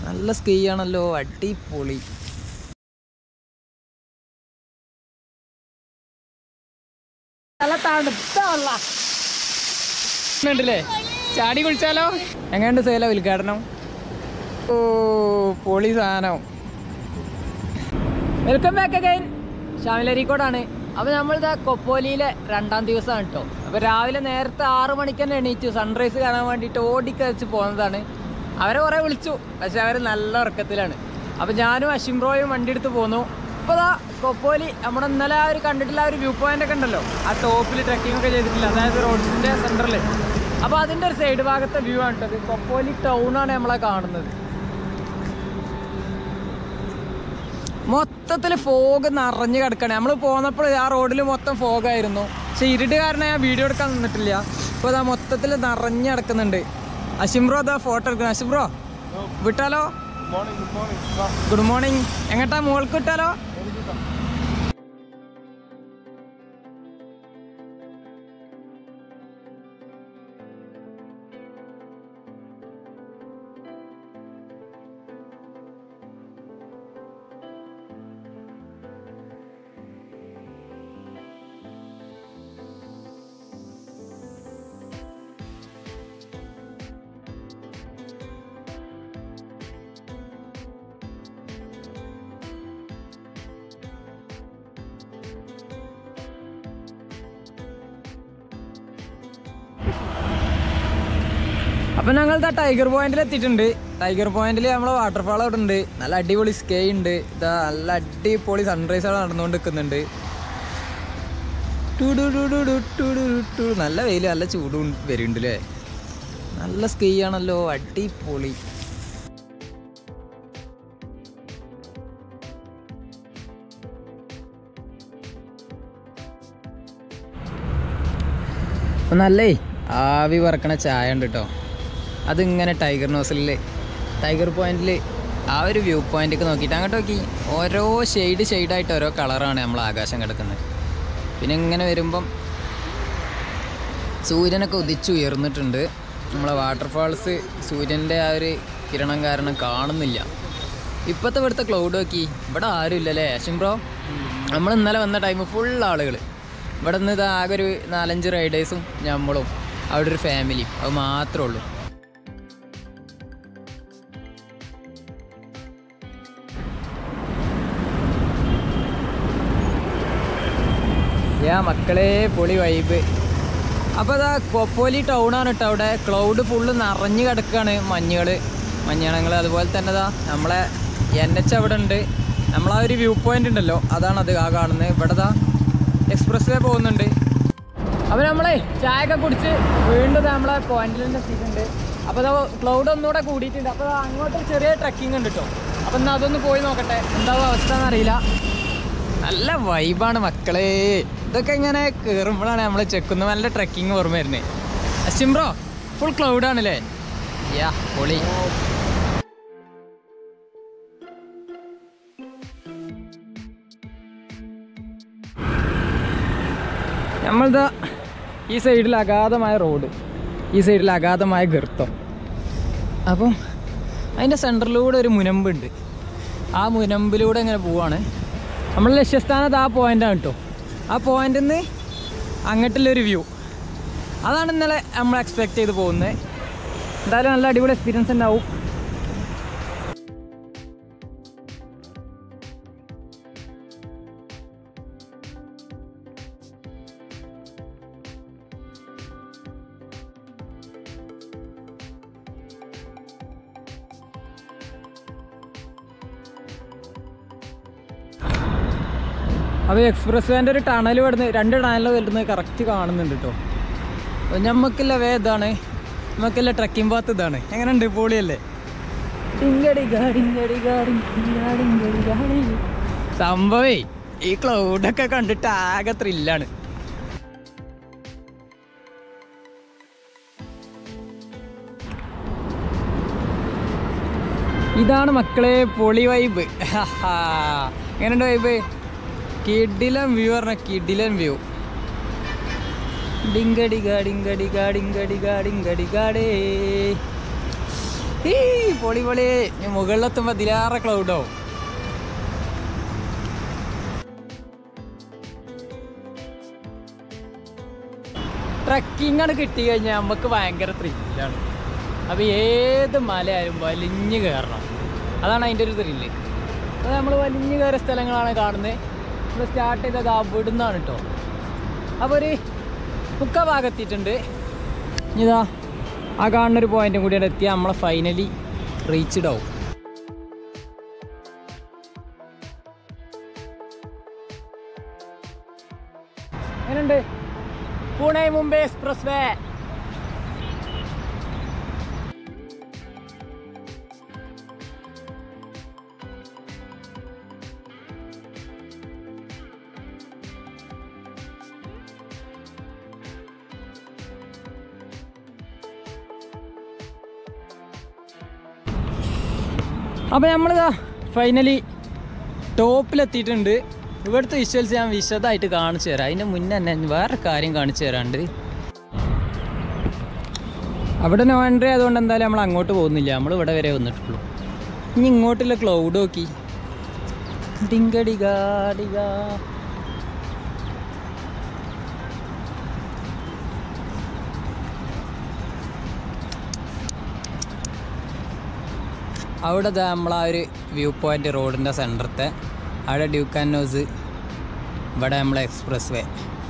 നല്ല സ്കീ ആണല്ലോ അടിപൊളി നല്ല തണുത്ത വെള്ളം ഉണ്ടല്ലേ ചാടി കുളിച്ചാലോ എങ്ങനെയുണ്ട് സേല ഉദ്ഘാടനം ഓ പൊളി സാധനം വെൽക്കം ബാക്ക് അഗൈൻ ഷാമിലരിക്കോടാണ് അപ്പോൾ നമ്മളിതാ കൊപ്പോലിയിലെ രണ്ടാം ദിവസമാണ് കേട്ടോ അപ്പോൾ രാവിലെ നേരത്തെ ആറ് മണിക്ക് തന്നെ എണീച്ചു സൺറൈസ് കാണാൻ വേണ്ടിയിട്ട് ഓടിക്കഴിച്ച് പോകുന്നതാണ് അവരെ കുറേ വിളിച്ചു പക്ഷെ അവർ നല്ല ഉറക്കത്തിലാണ് അപ്പോൾ ഞാനും അഷിംബ്രോയും വണ്ടി എടുത്ത് പോന്നു ഇപ്പോൾ ദാ കൊപ്പോലി നമ്മുടെ ഇന്നലെ ആ ഒരു കണ്ടിട്ടില്ല ആ ഒരു വ്യൂ പോയിന്റ് ഒക്കെ ഉണ്ടല്ലോ ആ ടോപ്പിൽ ട്രക്കിംഗ് ഒക്കെ ചെയ്തിട്ടില്ല അതായത് റോഡിൻ്റെ സെൻറ്ററിൽ അപ്പോൾ അതിൻ്റെ ഒരു സൈഡ് ഭാഗത്തെ വ്യൂ ആണ് കേട്ടത് കൊപ്പോലി ടൗൺ ആണ് നമ്മളെ കാണുന്നത് മൊത്തത്തിൽ ഫോഗ് നിറഞ്ഞു കിടക്കണേ നമ്മൾ പോന്നപ്പോൾ ആ റോഡിൽ മൊത്തം ഫോഗായിരുന്നു പക്ഷെ ഇരുട്ട് കാരണം ഞാൻ വീഡിയോ എടുക്കാൻ നിന്നിട്ടില്ല ഇപ്പോൾ അതാ മൊത്തത്തിൽ നിറഞ്ഞു കിടക്കുന്നുണ്ട് അഷിംബ്രോ അതാ ഫോട്ടോ എടുക്കണം അഷിംബ്രോ വിട്ടാലോ ഗുഡ് മോർണിംഗ് എങ്ങട്ടാ മോൾക്ക് വിട്ടാലോ അപ്പൊ ഞങ്ങൾ ഇതാ ടൈഗർ പോയിന്റിൽ എത്തിയിട്ടുണ്ട് ടൈഗർ പോയിന്റിൽ നമ്മളെ വാട്ടർഫാൾ അവിടെ ഉണ്ട് നല്ല അടിപൊളി സ്റ്റേ ഉണ്ട് ഇതാ നല്ല അടിപൊളി സൺറൈസ് അവിടെ നടന്നുകൊണ്ട് നിൽക്കുന്നുണ്ട് ടു ടു ടു ടു ടു ടു ടു ടു ടു. നല്ല വെയിൽ നല്ല ചൂടും വരുന്നുണ്ട് അല്ലേ നല്ല സ്കീ ആണല്ലോ അടിപൊളി അപ്പൊ നല്ലേ ആവി പറക്കണ ചായ ഉണ്ട് കേട്ടോ അതിങ്ങനെ ടൈഗർ നോസലിൽ ടൈഗർ പോയിന്റിൽ ആ ഒരു വ്യൂ പോയിന്റിലേക്ക് നോക്കിയിട്ട് അങ്ങോട്ട് നോക്കി ഓരോ ഷെയ്ഡ് ഷെയ്ഡായിട്ട് ഓരോ കളറാണ് നമ്മൾ ആകാശം കിടക്കുന്നത് പിന്നെ ഇങ്ങനെ വരുമ്പം സൂര്യനൊക്കെ ഉദിച്ചുയർന്നിട്ടുണ്ട് നമ്മളെ വാട്ടർഫാൾസ് സൂര്യൻ്റെ ആ ഒരു കിരണം കാരണം കാണുന്നില്ല ഇപ്പോഴത്തെ ഇവിടുത്തെ ക്ലൗഡ് നോക്കി ഇവിടെ ആരും ഇല്ലല്ലേ അശ്വിൻ ബ്രോ നമ്മൾ ഇന്നലെ വന്ന ടൈം ഫുൾ ആളുകൾ ഇവിടെ നിന്ന് ഇത് ആകെ ഒരു നാലഞ്ച് റൈഡേഴ്സും നമ്മളും അവിടെ ഒരു ഫാമിലിയും അത് മാത്രമേ ഉള്ളൂ യാ മക്കളെ പൊളി വൈബ് അപ്പോൾ അതാ കൊപ്പോലി ടൗണാണ് കേട്ടോ അവിടെ ക്ലൗഡ് ഫുള്ള് നിറഞ്ഞു കിടക്കുകയാണ് മഞ്ഞുകൾ മഞ്ഞണങ്ങൾ അതുപോലെ തന്നെ ഇതാ നമ്മളെ എൻ എച്ച് അവിടെ ഉണ്ട് നമ്മളാ ഒരു വ്യൂ പോയിന്റ് ഉണ്ടല്ലോ അതാണ് അത് ആ കാണുന്നത് ഇവിടെ ദാ എക്സ്പ്രസ് വേ പോകുന്നുണ്ട് അപ്പോൾ നമ്മളെ ചായ ഒക്കെ കുടിച്ച് വീണ്ടും ദാ നമ്മളെ പോയിന്റിൽ തന്നെ എത്തിയിട്ടുണ്ട് അപ്പോൾ അതാ ക്ലൗഡ് ഒന്നുകൂടെ കൂടിയിട്ടുണ്ട് അപ്പോൾ ദാ അങ്ങോട്ട് ഒരു ചെറിയ ട്രക്കിംഗ് ഉണ്ട് കേട്ടോ അപ്പോൾ എന്നാൽ അതൊന്ന് പോയി നോക്കട്ടെ എന്താവും അവസ്ഥ എന്നറിയില്ല നല്ല വൈബാണ് മക്കളെ ഇതൊക്കെ ഇങ്ങനെ കയറുമ്പോഴാണ് നമ്മൾ ചെക്കുന്ന നല്ല ട്രക്കിംഗ് ഓർമ്മ വരുന്നത് അശ്വിംബ്രോ ഫുൾ ക്ലൗഡ് ആണല്ലേ യാ പൊളി നമ്മളിതാ ഈ സൈഡിൽ അഗാധമായ റോഡ് ഈ സൈഡിൽ അഗാധമായ ഗർത്തം അപ്പം അതിൻ്റെ സെൻറ്ററിലൂടെ ഒരു മുനമ്പുണ്ട് ആ മുനമ്പിലൂടെ ഇങ്ങനെ പോവാണ് നമ്മൾ ലക്ഷ്യസ്ഥാനത്ത് ആ പോയിൻ്റാണ് കേട്ടോ ആ പോയിന്റിൽ നിന്ന് അങ്ങോട്ടുള്ളൊരു വ്യൂ അതാണ് ഇന്നലെ നമ്മൾ എക്സ്പെക്ട് ചെയ്ത് പോകുന്നത് എന്തായാലും നല്ല അടിപൊളി എക്സ്പീരിയൻസ് ഉണ്ടാവും അപ്പോൾ എക്സ്പ്രസ് വേൻ്റെ ഒരു ടണൽ വരുന്നത് രണ്ട് ടണൽ വരുന്നത് കറക്റ്റ് കാണുന്നുണ്ട് കേട്ടോ അപ്പോൾ ഞമ്മക്കില്ല വേ ഇതാണ് നമുക്കില്ല ട്രക്കിംഗ് പാത്ത് ഇതാണ് എങ്ങനെയുണ്ട് പൊളിയല്ലേ ഡിങ്കടിഗ, ഡിങ്കടിഗ, ഡിങ്കടിഗ, ഡിങ്കടിഗ, ഡിങ്കടിഗ. സംഭവേ ഈ ക്ലൗഡൊക്കെ കണ്ടിട്ട് ആകെ ത്രില്ലാണ് ഇതാണ് മക്കളെ പൊളി വൈബ് എങ്ങനെയുണ്ട് വൈബ് കിഡിലൻ വ്യൂ പറഞ്ഞ കിഡിലൻ വ്യൂ ഡിങ്കടിക ഡിങ്കടിക ഡിങ്കടിക ഡിങ്കടികാടേ ഈ പൊളി പൊളി ഇനി മുകളിലെത്തുമ്പോ ഇതിലേറെ ക്ലൗഡാവും ട്രക്കിംഗ് ആണ് കിട്ടി കഴിഞ്ഞാൽ നമുക്ക് ഭയങ്കര ത്രില്ലാണ് അപ്പോൾ ഏത് മലയായാലും വലിഞ്ഞ് കയറണം അതാണ് അതിൻ്റെ ഒരു ത്രില്ല് അത് നമ്മൾ വലിഞ്ഞ് കയറിയ സ്ഥലങ്ങളാണ് കാണുന്നത് നമ്മൾ സ്റ്റാർട്ട് ചെയ്തത് അവിടുന്നാണ് കേട്ടോ അപ്പോൾ ഒരു മുക്കാ ഭാഗത്തിട്ടുണ്ട് ഇതാ ആ കാണുന്ന ഒരു പോയിന്റും കൂടി എത്തിയാൽ നമ്മളെ ഫൈനലി റീച്ച്ഡ് ആവും എങ്ങനെയുണ്ട് പൂനെ മുംബൈ എക്സ്പ്രസ് വേ അപ്പോൾ നമ്മളിതാ ഫൈനലി ടോപ്പിലെത്തിയിട്ടുണ്ട് ഇവിടുത്തെ വിഷ്വൽസ് ഞാൻ വിശദമായിട്ട് കാണിച്ചു തരാം അതിൻ്റെ മുന്നേ തന്നെ വേറെ കാര്യം കാണിച്ചു തരാണ്ട് അവിടെ നോ എൻട്രി ആയതുകൊണ്ട് എന്തായാലും നമ്മൾ അങ്ങോട്ട് പോകുന്നില്ല നമ്മൾ ഇവിടെ വരെ വന്നിട്ടുള്ളൂ ഇനി ഇങ്ങോട്ടുള്ള ക്ലൗഡ് നോക്കി ഡിങ്കടികാ ഡികാ അവിടെ ദാ നമ്മളാ ഒരു വ്യൂ പോയിന്റ് റോഡിൻ്റെ സെൻറ്ററത്തെ അവിടെ ഡ്യൂക്കാനോസ് ഇവിടെ നമ്മളെ എക്സ്പ്രസ് വേ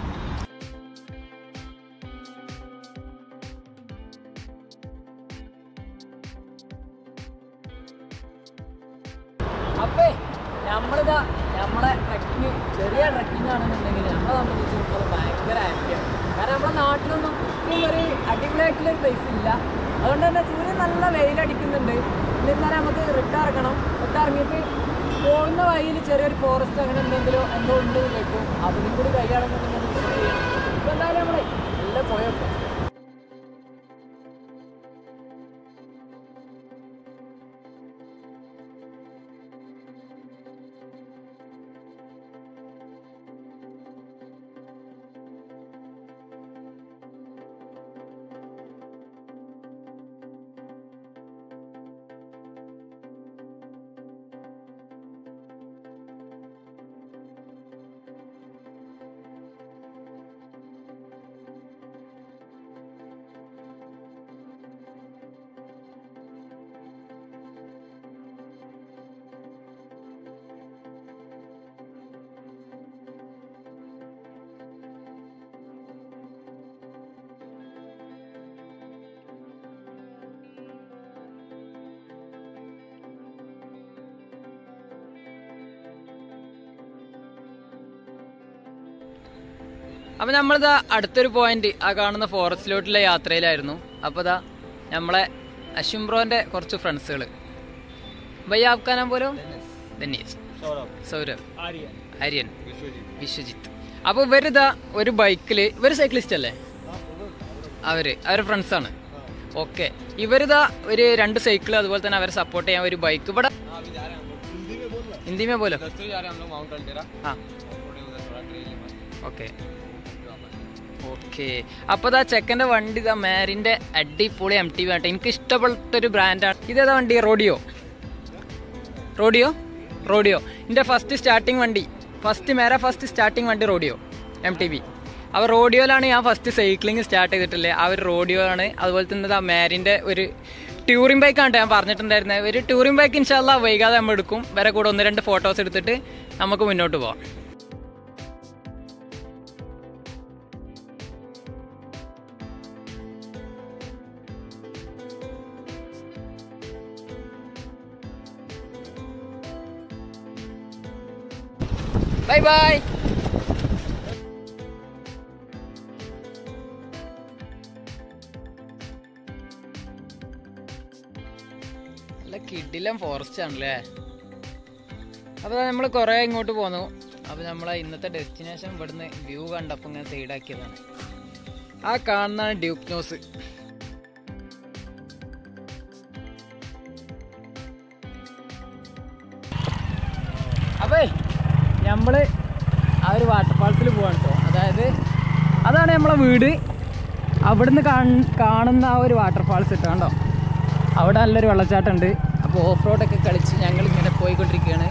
അപ്പേ നമ്മളിതാ നമ്മളെ ട്രക്കിങ് ചെറിയ ട്രക്കിംഗ് ആണെന്നുണ്ടെങ്കിൽ നമ്മളെ സംബന്ധിച്ചിടത്തോളം ഭയങ്കര ഹാപ്പിയാണ് കാരണം നമ്മുടെ നാട്ടിലൊന്നും ഇത്രയും ഒരു അടിപൊളിയായിട്ടുള്ള ഒരു പ്ലേസ് ഇല്ല അതുകൊണ്ട് തന്നെ സൂര്യൻ നല്ല വെയിലടിക്കുന്നുണ്ട് എന്നിരുന്നാലും നമുക്ക് റിട്ട ഇറങ്ങണം റിട്ട ഇറങ്ങിയിട്ട് പോകുന്ന വഴിയിൽ ചെറിയൊരു ഫോറസ്റ്റ് അങ്ങനെ എന്തെങ്കിലും എന്തോ ഉണ്ട് കേൾക്കും അതിനും കൂടി കഴിയാണെന്നുണ്ടെങ്കിൽ വിസിറ്റ് ചെയ്യണം ഇപ്പം എന്തായാലും നമ്മളെ എല്ലാം പോയോട്ടെ അപ്പൊ നമ്മളിതാ അടുത്തൊരു പോയിന്റ് ആ കാണുന്ന ഫോറസ്റ്റിലോട്ടുള്ള യാത്രയിലായിരുന്നു അപ്പൊ ഇതാ നമ്മളെ അശ്വിംബ്രോന്റെ കുറച്ച് ഫ്രണ്ട്സുകൾ ഭയ്യ ആപ്കാനാ പോലോ ധന്യേഷ് സൗരഭ് ആര്യൻ വിശ്വജിത്ത് അപ്പൊ ഇവരിതാ ഒരു ബൈക്കില് ഇവര് സൈക്ലിസ്റ്റ് അല്ലേ അവര് അവരുടെ ഫ്രണ്ട്സ് ആണ് ഓക്കെ ഇവരിതാ ഒരു രണ്ട് സൈക്കിൾ അതുപോലെ തന്നെ അവരെ സപ്പോർട്ട് ചെയ്യാൻ ഒരു ബൈക്ക് ഇവിടെ ഹിന്ദി മേ പോലോ ആ ഓക്കെ ഓക്കെ അപ്പൊ ഇതാ ചെക്കന്റെ വണ്ടി ഇതാ മാരിന്റെ അടിപൊളി എം ടി വി ആട്ടെ എനിക്ക് ഇഷ്ടപ്പെട്ട ഒരു ബ്രാൻഡാണ് ഇതേതാ വണ്ടി റോഡിയോ റോഡിയോ റോഡിയോ എൻ്റെ ഫസ്റ്റ് സ്റ്റാർട്ടിങ് വണ്ടി ഫസ്റ്റ് മേരെ ഫസ്റ്റ് സ്റ്റാർട്ടിങ് വണ്ടി റോഡിയോ എം ടി ബി അപ്പോൾ റോഡിയോയിലാണ് ഞാൻ ഫസ്റ്റ് സൈക്ലിംഗ് സ്റ്റാർട്ട് ചെയ്തിട്ടുള്ളത് ആ ഒരു റോഡിയോ ആണ് അതുപോലെ തന്നെ ഇതാ മാരിൻ്റെ ഒരു ടൂറിംഗ് ബൈക്കാണ് ഞാൻ പറഞ്ഞിട്ടുണ്ടായിരുന്നത് ഒരു ടൂറിംഗ് ബൈക്ക് ഇൻഷാല്ല വൈകാതെ നമ്മൾ എടുക്കും വരെ കൂടെ ഒന്ന് രണ്ട് ഫോട്ടോസ് എടുത്തിട്ട് നമുക്ക് മുന്നോട്ട് പോവാം ബൈ ബൈ നല്ല കിടിലം ഫോറസ്റ്റ് ആണല്ലേ അപ്പോൾ നമ്മൾ കുറേ ഇങ്ങോട്ട് പോന്നു അപ്പോൾ നമ്മളെ ഇന്നത്തെ ഡെസ്റ്റിനേഷൻ ഇവിടുന്ന് വ്യൂ കണ്ടപ്പോൾ ഇങ്ങനെ സൈഡാക്കിയതാണ് ആ കാണുന്നതാണ് ഡ്യൂക്ക് ന്യൂസ് അപ്പേ നമ്മള് ആ ഒരു വാട്ടർഫാൾസിൽ പോവാണ് കേട്ടോ അതായത് അതാണ് നമ്മളെ വീട് അവിടുന്ന് കാണ്- കാണുന്ന ആ ഒരു വാട്ടർഫാൾസ് ഇട്ടോ കണ്ടോ അവിടെ നല്ലൊരു വെള്ളച്ചാട്ടം ഉണ്ട് അപ്പോൾ ഓഫ് റോഡൊക്കെ കളിച്ച് ഞങ്ങൾ ഇങ്ങനെ പോയിക്കൊണ്ടിരിക്കുകയാണ്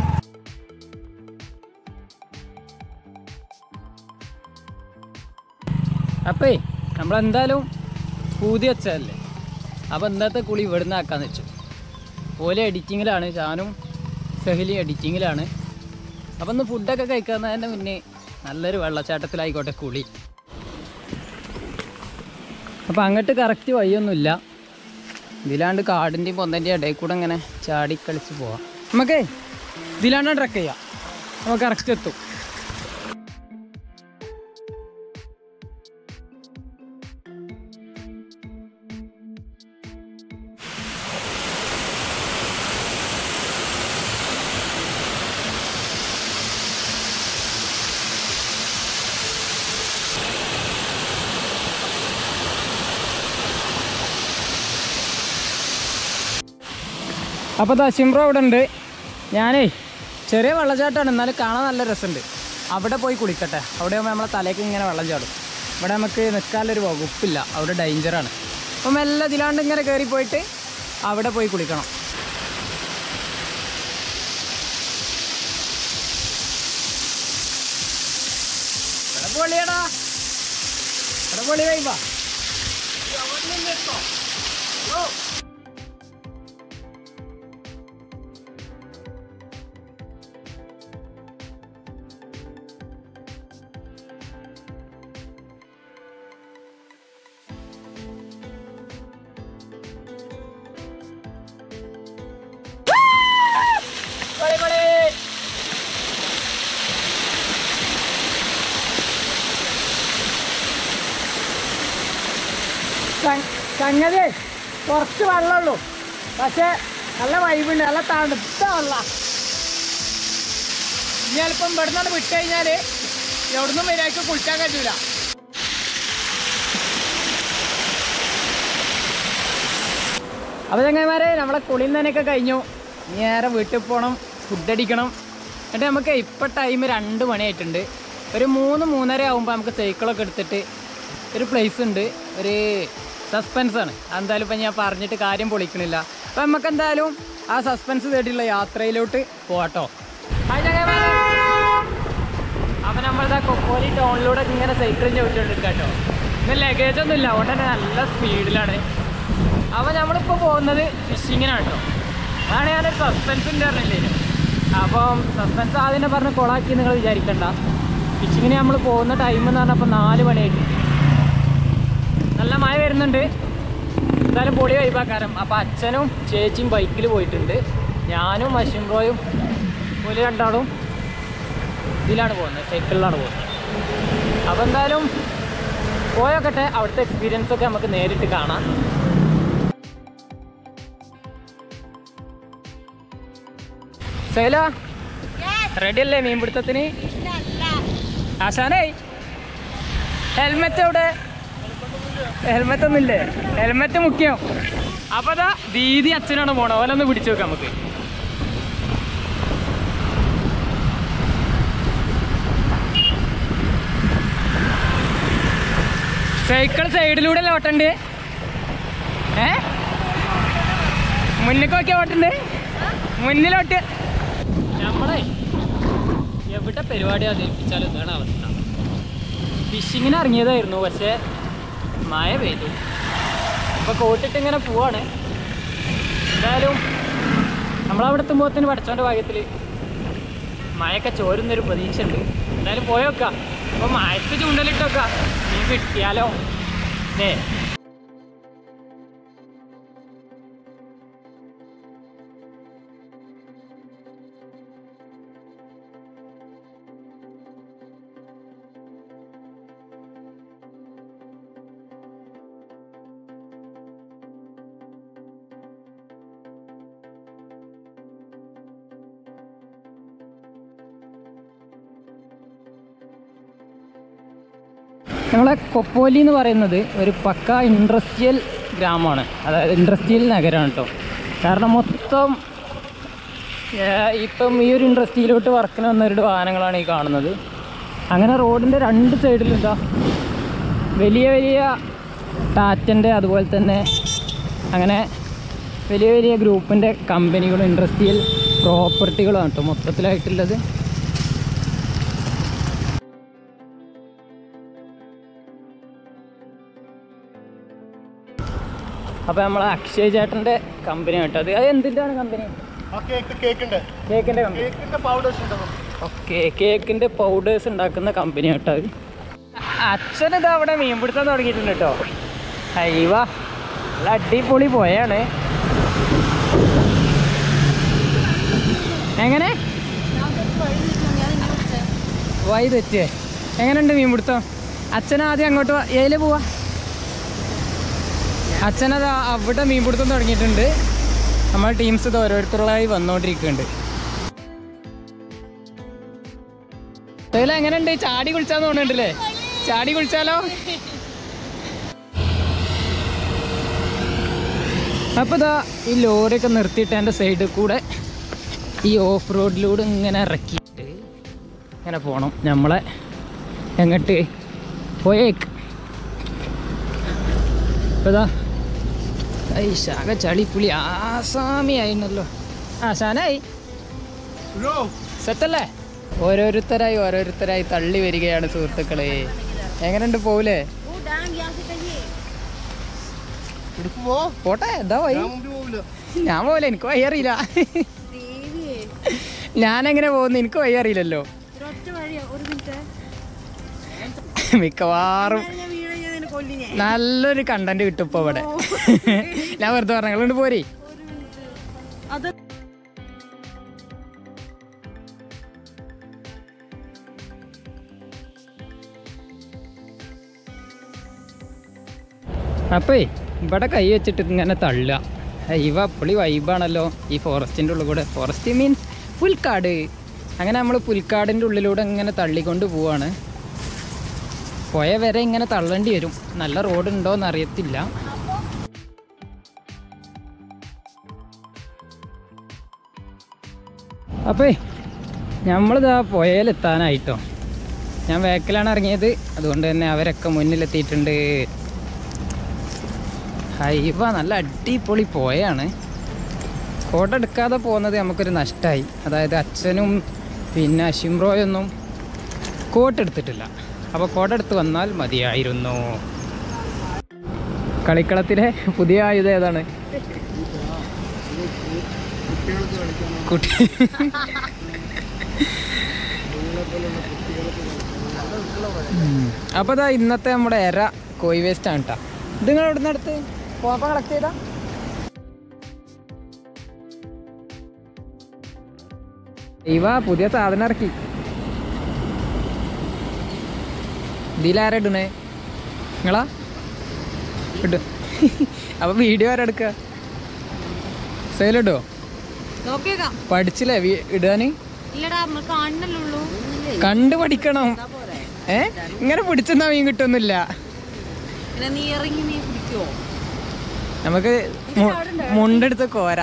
അപ്പേ നമ്മളെന്തായാലും പൂതി വെച്ചതല്ലേ അപ്പോൾ ഇന്നത്തെ കുളി ഇവിടുന്ന് ആക്കാന്ന് വെച്ചു ഓലെ എഡിറ്റിങ്ങിലാണ് ഞാനും സെഹലി എഡിറ്റിങ്ങിലാണ് അപ്പം ഒന്ന് ഫുഡൊക്കെ കഴിക്കുന്നതിൻ്റെ മുന്നേ നല്ലൊരു വെള്ളച്ചാട്ടത്തിലായിക്കോട്ടെ കുളി അപ്പോൾ അങ്ങോട്ട് കറക്റ്റ് വഴിയൊന്നുമില്ല ഇതിലാണ്ട് കാടിൻ്റെയും പൊന്തൻ്റെയും ഇടയിൽ കൂടെ ഇങ്ങനെ ചാടി കളിച്ച് പോവാം നമുക്കേ ഇതിലാണ്ട് ട്രക്ക് ചെയ്യാം നമുക്ക് കറക്റ്റ് എത്തും അപ്പോൾ ദാ സിംറോ ഇവിടെ ഉണ്ട് ഞാനേ ചെറിയ വെള്ളച്ചാട്ടമാണ് എന്നാലും കാണാൻ നല്ല രസമുണ്ട് അവിടെ പോയി കുളിക്കട്ടെ അവിടെ ആകുമ്പോൾ നമ്മളെ തലേക്ക് ഇങ്ങനെ വെള്ളം ചാടും ഇവിടെ നമുക്ക് നിൽക്കാനൊരു വകുപ്പില്ല അവിടെ ഡേഞ്ചറാണ് അപ്പം മെല്ലെ ഇതിലാണ്ട് ഇങ്ങനെ കയറി പോയിട്ട് അവിടെ പോയി കുളിക്കണം ഇവിടെ പൊളിയടാ ഇവിടെ പൊളി വൈബാ പൊളി പൊളി സംഗതി കുറച്ച് വെള്ളമുള്ളൂ പക്ഷേ നല്ല വൈബുണ്ട് നല്ല തണുത്ത വെള്ള ഇനി ചിലപ്പം ഇവിടുന്നാണ് വിട്ട് കഴിഞ്ഞാൽ എവിടുന്നും വരാക്ക് കുളിക്കാൻ കഴിയൂല അപ്പോൾ ചങ്ങന്മാരെ നമ്മളെ കുളിയിൽ തന്നെയൊക്കെ കഴിഞ്ഞു ഇനി നേരെ വീട്ടിൽ പോകണം ഫുഡ് അടിക്കണം എന്നിട്ട് നമുക്ക് ഇപ്പം ടൈം രണ്ട് മണിയായിട്ടുണ്ട് ഒരു മൂന്ന് മൂന്നര ആകുമ്പോൾ നമുക്ക് സൈക്കിളൊക്കെ എടുത്തിട്ട് ഒരു പ്ലേസ് ഉണ്ട് ഒരു സസ്പെൻസ് ആണ് എന്തായാലും ഇപ്പം ഞാൻ പറഞ്ഞിട്ട് കാര്യം പൊളിക്കണില്ല അപ്പം നമുക്ക് എന്തായാലും ആ സസ്പെൻസ് തേടിയുള്ള യാത്രയിലോട്ട് പോകട്ടോ അപ്പം നമ്മളിതാ കൊക്കോലി ടൗണിലൂടെ ഇങ്ങനെ സൈക്കിൾ ചവിട്ടിട്ടുണ്ട് കേട്ടോ ഇന്ന് ലഗേജ് ഒന്നും ഇല്ല അതുകൊണ്ട് തന്നെ നല്ല സ്പീഡിലാണ് അപ്പോൾ നമ്മളിപ്പോൾ പോകുന്നത് ഫിഷിങ്ങിനാണ് കേട്ടോ അതാണ് ഞാൻ സസ്പെൻസിൻ്റെ പറഞ്ഞില്ലേ അപ്പം സസ്പെൻസ് ആദ്യം പറഞ്ഞ് കൊളാക്കി നിങ്ങൾ വിചാരിക്കണ്ട ഫിഷിങ്ങിന് നമ്മൾ പോകുന്ന ടൈം എന്ന് പറഞ്ഞപ്പോൾ നാല് മണിയായിട്ട് നല്ല മഴ വരുന്നുണ്ട് എന്തായാലും പൊടി വൈബാക്കാരം അപ്പോൾ അച്ഛനും ചേച്ചിയും ബൈക്കിൽ പോയിട്ടുണ്ട് ഞാനും മഷിംബ്രോയും ഒരു രണ്ടാളും ഇതിലാണ് പോകുന്നത് സൈക്കിളിലാണ് പോകുന്നത് അപ്പോൾ എന്തായാലും പോയോക്കട്ടെ അവിടുത്തെ എക്സ്പീരിയൻസ് ഒക്കെ നമുക്ക് നേരിട്ട് കാണാം സൈല റെഡി അല്ലേ മീൻപിടുത്തത്തിന് ആശാനേ ഹെൽമെറ്റ് എവിടെ ഹെൽമെറ്റ് ഒന്നുമില്ലേ ഹെൽമെറ്റ് മുഖ്യം അപ്പൊ അതാ ദീദി അച്ഛനാണ് പോണത് ഓലൊന്ന് പിടിച്ചു നോക്കാം നമുക്ക് സൈക്കിൾ സൈഡിലൂടെ അല്ലേ ഓട്ടണ്ട് ഏ മുന്നിലേക്ക് നോക്കിയാ ഓട്ടണ്ട് മുന്നിലോട്ട് നമ്മളെ എവിടെ പരിപാടി അവതരിപ്പിച്ചാലും ഇതാണ് അവസ്ഥ ഫിഷിങ്ങിന് ഇറങ്ങിയതായിരുന്നു പക്ഷേ മഴ പെയ്തു അപ്പോൾ കോട്ടിട്ട് ഇങ്ങനെ പോവാണ് എന്തായാലും നമ്മളവിടെ എത്തുമ്പോഴത്തേന് പഠിച്ചോൻ്റെ ഭാഗ്യത്തിൽ മഴയൊക്കെ ചോരുന്നൊരു പ്രതീക്ഷ ഉണ്ട് എന്തായാലും പോയോക്കാം അപ്പോൾ മഴത്ത് ചൂണ്ടലിട്ട് വെക്കാം മീൻ കിട്ടിയാലോ ഏ നമ്മളെ കൊപ്പോലി എന്ന് പറയുന്നത് ഒരു പക്ക ഇൻഡസ്ട്രിയൽ ഗ്രാമമാണ് അതായത് ഇൻഡസ്ട്രിയൽ നഗരമാണ് കേട്ടോ കാരണം മൊത്തം ഏർ, ഇപ്പം ഈ ഒരു ഇൻഡസ്ട്രിയിലോട്ട് വർക്കിന് വന്നവരുടെ വാഹനങ്ങളാണ് ഈ കാണുന്നത് അങ്ങനെ റോഡിൻ്റെ രണ്ട് സൈഡിലും എന്താ വലിയ വലിയ ടാറ്റൻ്റെ അതുപോലെ തന്നെ അങ്ങനെ വലിയ വലിയ ഗ്രൂപ്പിൻ്റെ കമ്പനികളും ഇൻഡസ്ട്രിയൽ പ്രോപ്പർട്ടികളാണ് കേട്ടോ മൊത്തത്തിലായിട്ടുള്ളത് അപ്പോൾ നമ്മൾ അക്ഷയ് ചേട്ടൻ്റെ കമ്പനി കേട്ടോ അത് അത് എന്തിൻ്റെയാണ് കമ്പനി ആ കേക്ക് കേക്കിന്റെ കേക്കിൻ്റെ കമ്പനി കേക്കിന്റെ പൗഡേഴ്സ് ഉണ്ടാവും ഓക്കെ കേക്കിൻ്റെ പൗഡേഴ്സ് ഉണ്ടാക്കുന്ന കമ്പനി കേട്ടോ അത് അച്ഛനിത് അവിടെ മീൻ പിടുത്തം തുടങ്ങിയിട്ടുണ്ട് കേട്ടോ അയ്യവ നല്ല അടിപൊളി പോയാണ് എങ്ങനെ വൈ തെറ്റേ എങ്ങനെയുണ്ട് മീൻ പിടുത്തം അച്ഛൻ ആദ്യം അങ്ങോട്ട് ഏല് പോവാ അച്ഛനത് അവിടെ മീൻ പിടുത്തം തുടങ്ങിയിട്ടുണ്ട് നമ്മളെ ടീംസ് ഇത് ഓരോരുത്തരായി വന്നുകൊണ്ടിരിക്കുന്നുണ്ട് ഇതിൽ എങ്ങനെയുണ്ട് ചാടി കുളിച്ചാന്ന് തോന്നുന്നുണ്ടല്ലേ ചാടി കുളിച്ചാലോ അപ്പോൾ ഇതാ ഈ ലോറിയൊക്കെ നിർത്തിയിട്ട് എൻ്റെ സൈഡിൽ കൂടെ ഈ ഓഫ് റോഡിലൂടെ ഇങ്ങനെ ഇറക്കിയിട്ട് ഇങ്ങനെ പോകണം നമ്മളെ എങ്ങോട്ട് പോയേക്ക് അപ്പോൾ ഇതാ ഐ ശാഖ ചളിപ്പുളി ആസാമി ആയിരുന്നല്ലോ ആ ഷാനായി സെറ്റല്ലേ ഓരോരുത്തരായി ഓരോരുത്തരായി തള്ളി വരികയാണ് സുഹൃത്തുക്കളെ എങ്ങനെയുണ്ട് പോവില്ലേ എടുക്കുമോ പോട്ടെ എന്താ വൈ ഞാൻ മുമ്പിൽ പോവില്ല ഞാൻ പോലെ എനിക്ക് വഴി അറിയില്ല ഞാൻ എങ്ങനെ പോകുന്നു എനിക്ക് വഴി അറിയില്ലല്ലോ മിക്കവാറും നല്ലൊരു കണ്ടന്റ് കിട്ടും ഇപ്പൊ ഇവിടെ ഞാൻ വെറുതെ പറഞ്ഞു നിങ്ങളുണ്ട് പോരെ അപ്പേ ഇവിടെ കൈ വെച്ചിട്ട് ഇങ്ങനെ തള്ളുക ഇവ അപ്പളി വൈബാണല്ലോ ഈ ഫോറസ്റ്റിൻ്റെ ഉള്ളിൽ കൂടെ ഫോറസ്റ്റ് മീൻസ് പുൽക്കാട് അങ്ങനെ നമ്മൾ പുൽക്കാടിൻ്റെ ഉള്ളിലൂടെ ഇങ്ങനെ തള്ളിക്കൊണ്ട് പോവാണ് പോയ വരെ ഇങ്ങനെ തള്ളേണ്ടി വരും നല്ല റോഡ് ഉണ്ടോയെന്ന് അറിയത്തില്ല അപ്പേ നമ്മളിതാ പുഴയിലെത്താനായിട്ടോ ഞാൻ വേക്കിലാണ് ഇറങ്ങിയത് അതുകൊണ്ട് തന്നെ അവരൊക്കെ മുന്നിലെത്തിയിട്ടുണ്ട് ഹൈവ നല്ല അടിപൊളി പോയാണ് കോട്ട എടുക്കാതെ പോകുന്നത് നമുക്കൊരു നഷ്ടമായി അതായത് അച്ഛനും പിന്നെ അഷിംറോയൊന്നും കോട്ട് എടുത്തിട്ടില്ല അപ്പോൾ കോട്ട എടുത്ത് വന്നാൽ മതിയായിരുന്നു കളിക്കളത്തിലെ പുതിയ ആയുധം ഏതാണ് കുട്ടി അപ്പോൾ ഇതാ ഇന്നത്തെ നമ്മുടെ എര കോഴി വേസ്റ്റ് ആണ് കേട്ടോ ഇത് നിങ്ങൾ എവിടെ നിന്ന് എടുത്ത് പോയപ്പോൾ കളക്ട് ചെയ്താ ഇവ പുതിയ സാധനം ഇറക്കി ഇതിലാരാ ഇടണേ നിങ്ങളാ ഇട് അപ്പൊ വീഡിയോ ആരാ എടുക്ക സൈലിട്ടോ നോക്കിയേക്കാം പഠിച്ചില്ലേ വീ- ഇടാന് ഇല്ലടാ നമ്മൾ കാണണല്ലുള്ളൂ കണ്ടു പഠിക്കണം ഏ ഇങ്ങനെ പിടിച്ചെന്നാ മീൻ കിട്ടുന്നില്ല പിന്നെ നീ ഇറങ്ങി നീ പിടിക്കുവോ നമുക്ക് മു- മുണ്ടെടുത്ത് കോര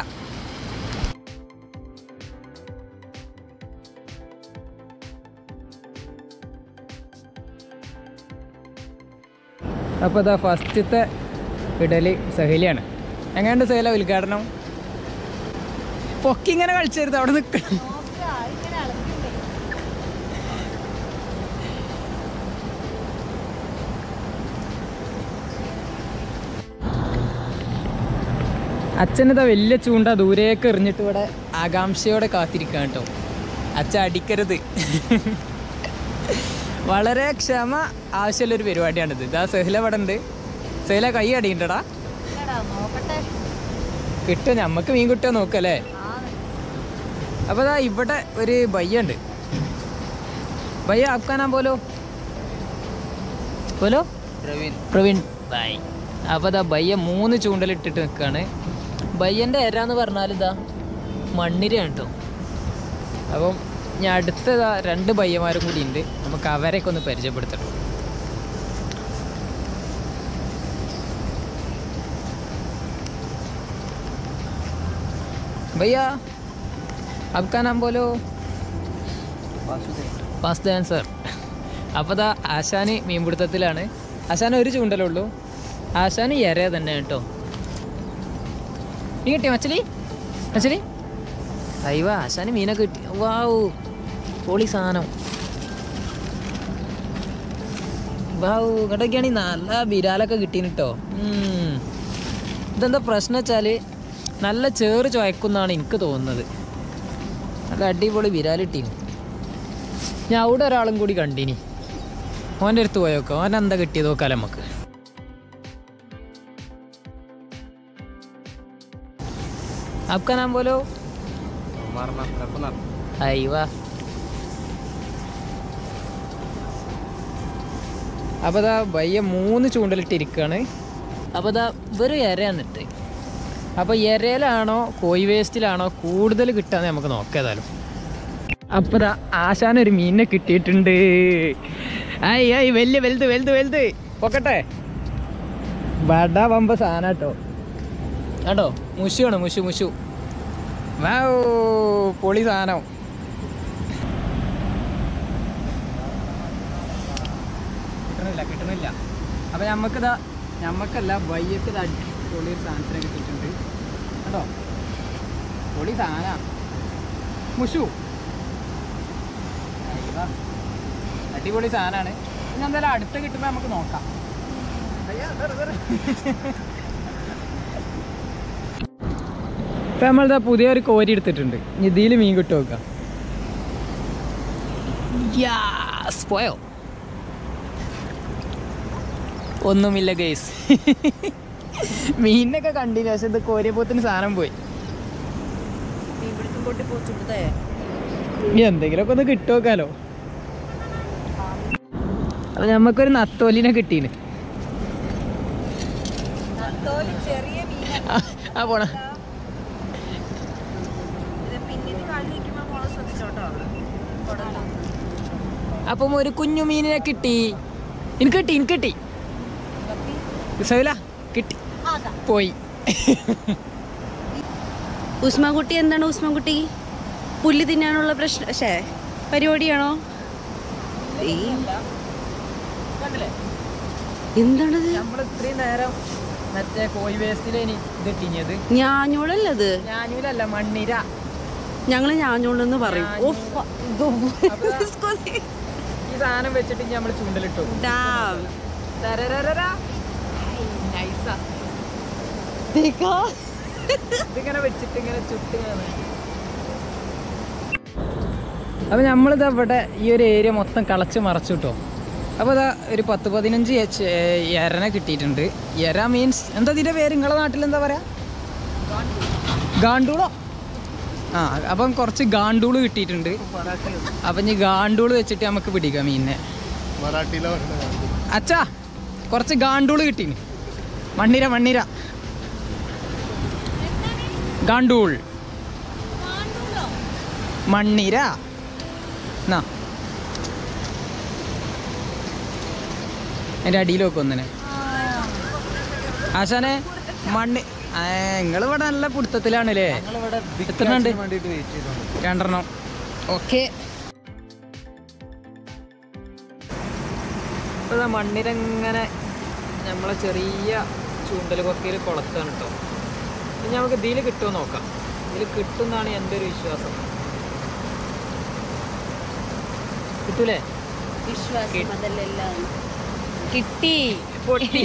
അപ്പോൾ ഇതാ ഫസ്റ്റത്തെ ഇഡലി സഹലിയാണ് എങ്ങനെയുണ്ട് സഹല ഉദ്ഘാടനം പൊക്കി ഇങ്ങനെ കളിച്ചരുത് അവിടെ നിൽക്കണം അച്ഛനിതാ വലിയ ചൂണ്ട ദൂരേക്ക് എറിഞ്ഞിട്ട് ഇവിടെ ആകാംക്ഷയോടെ കാത്തിരിക്കാം കേട്ടോ അച്ഛൻ അടിക്കരുത് വളരെ ക്ഷമ ആവശ്യമുള്ളൊരു പരിപാടിയാണിത് ഇതാ സെഹില ഇവിടെ ഉണ്ട് സെഹില കൈ അടിയുണ്ടടാ നോക്കട്ടെ കിട്ടും ഞമ്മക്ക് മീൻ കിട്ടുക നോക്കല്ലേ അപ്പോൾ ഇതാ ഇവിടെ ഒരു ബയ്യ ഉണ്ട് ബയ്യ ആക്കാനാ പോലോ പോലോ പ്രവീൺ പ്രവീൺ ബൈ അപ്പോൾ ഇതാ ബയ്യ മൂന്ന് ചൂണ്ടലിട്ടിട്ട് നിൽക്കുകയാണ് ബയ്യൻ്റെ എരാന്ന് പറഞ്ഞാൽ ഇതാ മണ്ണിരയാണ് കേട്ടോ അപ്പം ഞാൻ അടുത്തതാ രണ്ട് ബയ്യന്മാരും കൂടി ഉണ്ട് നമുക്ക് അവരെയൊക്കെ ഒന്ന് പരിചയപ്പെടുത്തണം भैया आपका नाम बोलो വാസുദേവൻ സർ അപ്പോൾ ദാ ആശാന് മീൻപിടുത്തത്തിലാണ് ആശാന് ഒരു ചൂണ്ടലുള്ളൂ ആശാന് ഇര തന്നെ കേട്ടോ മീൻ കിട്ടിയോ മച്ചലി മച്ചലി അയ്യോ ആശാന് മീനൊക്കെ കിട്ടി വാവു പൊളി സാധനം വാവു ഇങ്ങോട്ടൊക്കെയാണെങ്കിൽ നല്ല ബിരാലൊക്കെ കിട്ടീന് കേട്ടോ ഇതെന്താ പ്രശ്നം വെച്ചാൽ നല്ല ചേറ് ചുവക്കുന്നാണ് എനിക്ക് തോന്നുന്നത് നല്ല അടിപൊളി ബിരാലിട്ടീന് ഞാൻ അവിടെ ഒരാളും കൂടി കണ്ടിനി ഓൻ്റെ അടുത്ത് പോയോക്കാം ഓൻ എന്താ കിട്ടിയത് നോക്കാം നമുക്ക് आपका नाम बोलो അയ്യവാ അപ്പോൾ ദാ ഭയ്യ മൂന്ന് ചൂണ്ടലിട്ടിരിക്കുകയാണ് അപ്പോൾ ദാ വെറും ഇരയാന്നിട്ട് അപ്പോൾ ഇരയിലാണോ കോഴി വേസ്റ്റിലാണോ കൂടുതൽ കിട്ടാന്ന് നമുക്ക് നോക്കിയതാലും അപ്പോൾ ദാ ആശാൻ ഒരു മീനിനെ കിട്ടിയിട്ടുണ്ട് ആയി ആയി വലിയ വലുത് വലുത് വലുത് പൊക്കട്ടെ വട വമ്പ സാധനം കേട്ടോ കേട്ടോ മുഷുവാണ് മുഷു മുഷു വാ പൊളി സാധനം കിട്ടണില്ല കിട്ടണില്ല അപ്പൊ ഞമ്മക്കിതാ ഞമ്മക്കല്ല വയ്യക്ക് പൊളി ഒരു സാധനത്തിനെ കിട്ടിയിട്ടുണ്ട് കേട്ടോ പൊളി സാധന മുഷു അയ്യവാ. അടിപൊളി സാധനമാണ് ഇനി എന്തായാലും അടുത്ത് കിട്ടുമ്പോൾ നമുക്ക് നോക്കാം അയ്യാ, വെറ് വെറ്. ഇപ്പൊ നമ്മളിതാ പുതിയൊരു കോരി എടുത്തിട്ടുണ്ട് ഇനി ഇതിൽ മീൻ കിട്ടും നോക്കാം യാസ് പോയോ ഒന്നുമില്ല ഗേസ് മീനിനൊക്കെ കണ്ടില്ല പക്ഷെ ഇത് കോരിയപ്പോത്തിന് സാധനം പോയി ഇവിടുത്തെ പൊട്ടി പോച്ചുണ്ടേ ഇനി എന്തെങ്കിലുമൊക്കെ ഒന്ന് കിട്ടുമോക്കാലോ അപ്പൊ നമുക്കൊരു നത്തോലിനെ കിട്ടീന് ചെറിയ മീൻ ആ, ആ പോണ പിന്നീട് കളി നിൽക്കുമ്പോൾ മോളെ ശ്രദ്ധിച്ചോട്ടോ അപ്പം ഒരു കുഞ്ഞു മീനിനെ കിട്ടി എനിക്ക് കിട്ടി എനിക്ക് കിട്ടി സൈല കിട്ടി പോയി ഉസ്മാൻകുട്ടി എന്താണ് ഉസ്മാൻകുട്ടി പുല്ല് തിന്നാനുള്ള പ്രശ്നം ശേ പരിപാടിയാണോ എന്താണത് നമ്മൾ ഇത്രയും നേരം മറ്റേ കോഴി വേസ്റ്റിലേനി ഇത് ഇട്ടിഞ്ഞത് ഞാഞ്ഞൂളല്ലത് ഞാനൂലല്ല മണ്ണിര ഞങ്ങള് ഞാഞ്ഞൂളെന്ന് പറയും ഞാഞ്ഞൂള്. ഉഫ്, ഇത് ഈ സാധനം വെച്ചിട്ട് നമ്മൾ ചൂണ്ടലിട്ടു ഡാം. തരരരരാ. നൈസാ. ദേക്കാ. ഇതിങ്ങനെ വെച്ചിട്ട് ഇങ്ങനെ ചുട്ട് ഇങ്ങനെ അപ്പൊ നമ്മളിതാ ഇവിടെ ഈ ഒരു ഏരിയ മൊത്തം കളച്ച് മറച്ചു കിട്ടോ അപ്പോൾ ഇതാ ഒരു പത്ത് പതിനഞ്ച് എച്ച് എരനെ കിട്ടിയിട്ടുണ്ട് എര മീൻസ് എന്താ ഇതിൻ്റെ പേര് നിങ്ങളെ നാട്ടിൽ എന്താ പറയാ ഗാണ്ടൂളോ ആ അപ്പം കുറച്ച് ഗാണ്ടൂള് കിട്ടിയിട്ടുണ്ട് അപ്പം ഇനി ഗാണ്ടൂള് വെച്ചിട്ട് നമുക്ക് പിടിക്കാം മീനിനെ മറാഠിയിലെ അച്ഛാ കുറച്ച് ഗാണ്ടൂള് കിട്ടീന് മണ്ണിര മണ്ണിര ഗാണ്ടൂൾ മണ്ണിര എന്നാ എൻ്റെ അടിയിൽ വെക്കും ഒന്നിനെ ആശാനെ മണ്ണി നിങ്ങൾ ഇവിടെ നല്ല പിടുത്തത്തിലാണല്ലേ എത്ര ഉണ്ട് രണ്ടെണ്ണം ഓക്കെ ഇപ്പോൾ മണ്ണിരങ്ങനെ നമ്മളെ ചെറിയ ചൂണ്ടൽ കൊക്കയിൽ കുളത്താണ് കേട്ടോ ഇനി നമുക്ക് ഇതിൽ കിട്ടുമോ നോക്കാം ഇതിൽ കിട്ടുമെന്നാണ് എൻ്റെ ഒരു വിശ്വാസം കിട്ടൂലേ വിശ്വാസം അതല്ലെല്ലാം കിട്ടി പൊട്ടി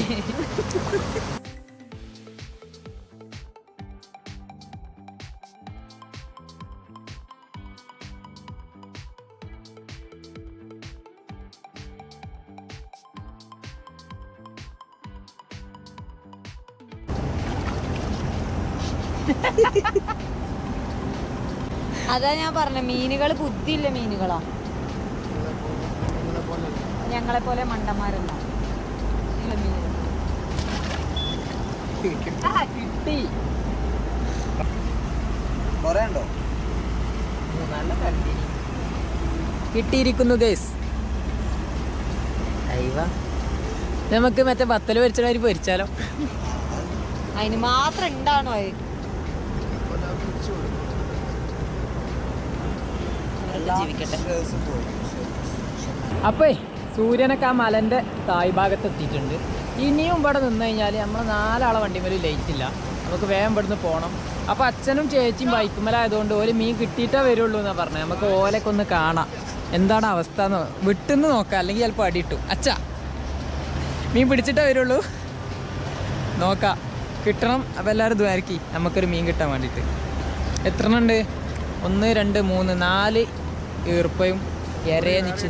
അതാ ഞാൻ പറഞ്ഞ മീനുകൾ ബുദ്ധിയില്ല മീനുകളാ ഞങ്ങളെ പോലെ മണ്ടന്മാരല്ല ഇല്ല മീനുകൾ കിട്ടി നല്ല കണ്ടി കിട്ടിയിരിക്കുന്നു ഗേസ് അയ്യ നമുക്ക് മറ്റേ ബത്തല് പൊരിച്ചവര് പൊരിച്ചാലോ അതിന് മാത്രം ഉണ്ടാണോ അത് ജീവിക്കട്ടെ അപ്പേ സൂര്യനൊക്കെ ആ മലന്റെ തായ് ഭാഗത്ത് എത്തിയിട്ടുണ്ട് ഇനിയും ഇവിടെ നിന്ന് കഴിഞ്ഞാൽ നമ്മൾ നാലാളെ വണ്ടിമേൽ ലൈറ്റ് ഇല്ല നമുക്ക് വേഗം ഇവിടുന്ന് പോകണം അപ്പോൾ അച്ഛനും ചേച്ചിയും ബൈക്കുമലായതുകൊണ്ട് ഓല് മീൻ കിട്ടിയിട്ടേ വരുള്ളൂ എന്നാണ് പറഞ്ഞത് നമുക്ക് ഓലൊക്കെ ഒന്ന് കാണാം എന്താണ് അവസ്ഥ എന്ന് വിട്ടുന്ന് നോക്കാം അല്ലെങ്കിൽ ചിലപ്പോൾ അടിയിട്ടു അച്ഛാ മീൻ പിടിച്ചിട്ടേ വരുള്ളൂ നോക്കാം കിട്ടണം അപ്പോൾ എല്ലാവരും ദ്വാരക്കി നമുക്കൊരു മീൻ കിട്ടാൻ വേണ്ടിയിട്ട് എത്ര എണ്ണം ഉണ്ട് ഒന്ന് രണ്ട് മൂന്ന് നാല് ഈർപ്പയും എരയെ നിച്ച്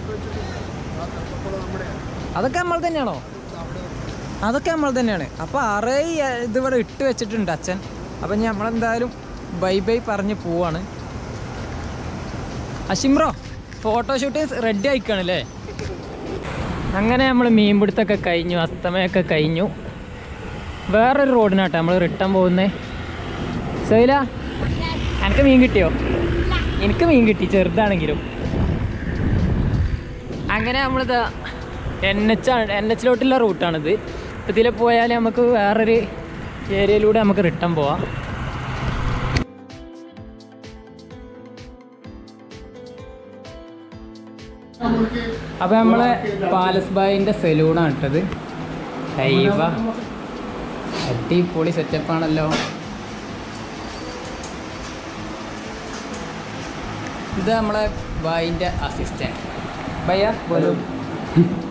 അതൊക്കെ നമ്മൾ തന്നെയാണോ അതൊക്കെ നമ്മൾ തന്നെയാണ് അപ്പോൾ അറേ ഇതിവിടെ ഇട്ട് വെച്ചിട്ടുണ്ട് അച്ഛൻ അപ്പം നമ്മളെന്തായാലും ബൈ ബൈ പറഞ്ഞ് പോവാണ് അഷിമ്രോ ഫോട്ടോഷൂട്ട് റെഡി ആയിക്കാണല്ലേ അങ്ങനെ നമ്മൾ മീൻപിടുത്തൊക്കെ കഴിഞ്ഞു അസ്തമയൊക്കെ കഴിഞ്ഞു വേറൊരു റോഡിനാട്ടെ നമ്മൾ റിട്ടേൺ പോകുന്നേ സൈല എനിക്ക് മീൻ കിട്ടിയോ എനിക്ക് മീൻ കിട്ടി ചെറുതാണെങ്കിലും അങ്ങനെ നമ്മളിത് എൻ എച്ച് ആണ് എൻ എച്ചിലോട്ടുള്ള റൂട്ടാണിത് ഇപ്പം ഇതിലെ പോയാൽ നമുക്ക് വേറൊരു ഏരിയയിലൂടെ നമുക്ക് റിട്ടേൺ പോവാം അപ്പം നമ്മളെ പാലസ് ബായിൻ്റെ സലൂണാണ് ഇട്ടത് ദൈവ അടിപൊളി സെറ്റപ്പാണല്ലോ ഇത് നമ്മളെ ബായിൻ്റെ അസിസ്റ്റൻറ്റ് ഭയ്യ പോലും